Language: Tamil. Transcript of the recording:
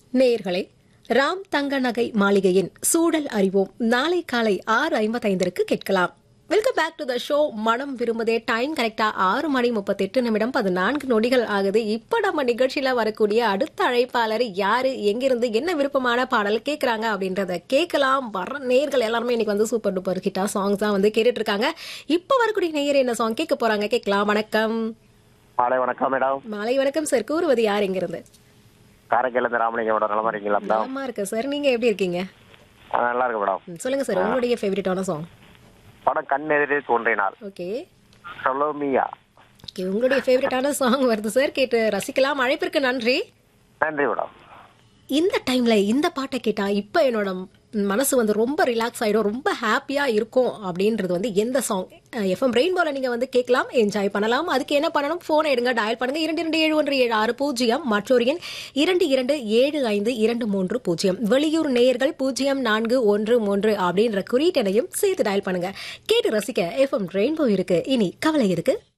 நேயர்களே ராம் தங்க நகை மாளிகையின் சூழல் அறிவோம் நாளை காலை ஆறு ஐம்பத்தைந்திற்கு கேட்கலாம் welcome back to the show மனம் விரும்புதே டைம் கரெக்டா ஆறு மணி முப்பத்தெட்டு நிமிடம் பதினான்கு நொடிகள் ஆகுது இப்ப நம்ம நிகழ்ச்சியில வரக்கூடிய அடுத்த அழைப்பாளர் யாரு எங்கிருந்து என்ன விருப்பமான பாடல் கேட்கறாங்க அப்படின்றத கேட்கலாம் வர நேயர்கள் எல்லாருமே இன்னைக்கு வந்து சூப்பர் டூப்பர் ஹிட்டா சாங்ஸ் தான் வந்து கேட்டுட்டு இருக்காங்க இப்ப வரக்கூடிய நேயர் என்ன சாங் கேட்க போறாங்க கேட்கலாம் வணக்கம் மாலை வணக்கம் மேடம் மாலை வணக்கம் சார் கூறுவது யார் எங்கிருந்து காரைக்காலேருந்து ராமலிங்கோட நலமா இருக்கீங்களா மேடம் நலமா இருக்கு சார் நீங்க எப்படி இருக்கீங்க ஆ, நல்லா இருக்கு மேடம் ம், சொல்லுங்க சார் உங்களுடைய ஃபேவரட்டான சாங் படம் கண் எதிரே தோன்றினாள் ஓகே சொலோமியா ஓகே உங்களுடைய ஃபேவரட்டான சாங் வருது சார் கேட்டு ரசிக்கலாம் அழைப்பிற்கு நன்றி நன்றி மேடம் இந்த டைம்ல இந்த பாட்டை கேட்டா இப்ப என்னோட மனசு வந்து ரொம்ப ரிலாக்ஸ் ஆயிடும் ரொம்ப ஹாப்பியா இருக்கும் அப்படின்றது வந்து எந்த சாங் எஃப்எம் ரெயின்போல நீங்க வந்து கேட்கலாம் என்ஜாய் பண்ணலாம் அதுக்கு என்ன பண்ணணும் போனை எடுங்க டயல் பண்ணுங்க இரண்டு இரண்டு ஏழு ஒன்று ஏழு ஆறு பூஜ்ஜியம் மற்றொரு எண் இரண்டு இரண்டு ஏழு ஐந்து இரண்டு மூன்று பூஜ்ஜியம் வெளியூர் நேயர்கள் பூஜ்ஜியம் நான்கு ஒன்று மூன்று அப்படின்ற குறியீட்டனையும் சேர்த்து டயல் பண்ணுங்க கேட்டு ரசிக்க எஃப்எம் ரெயின்போ இருக்கு இனி கவலை இருக்கு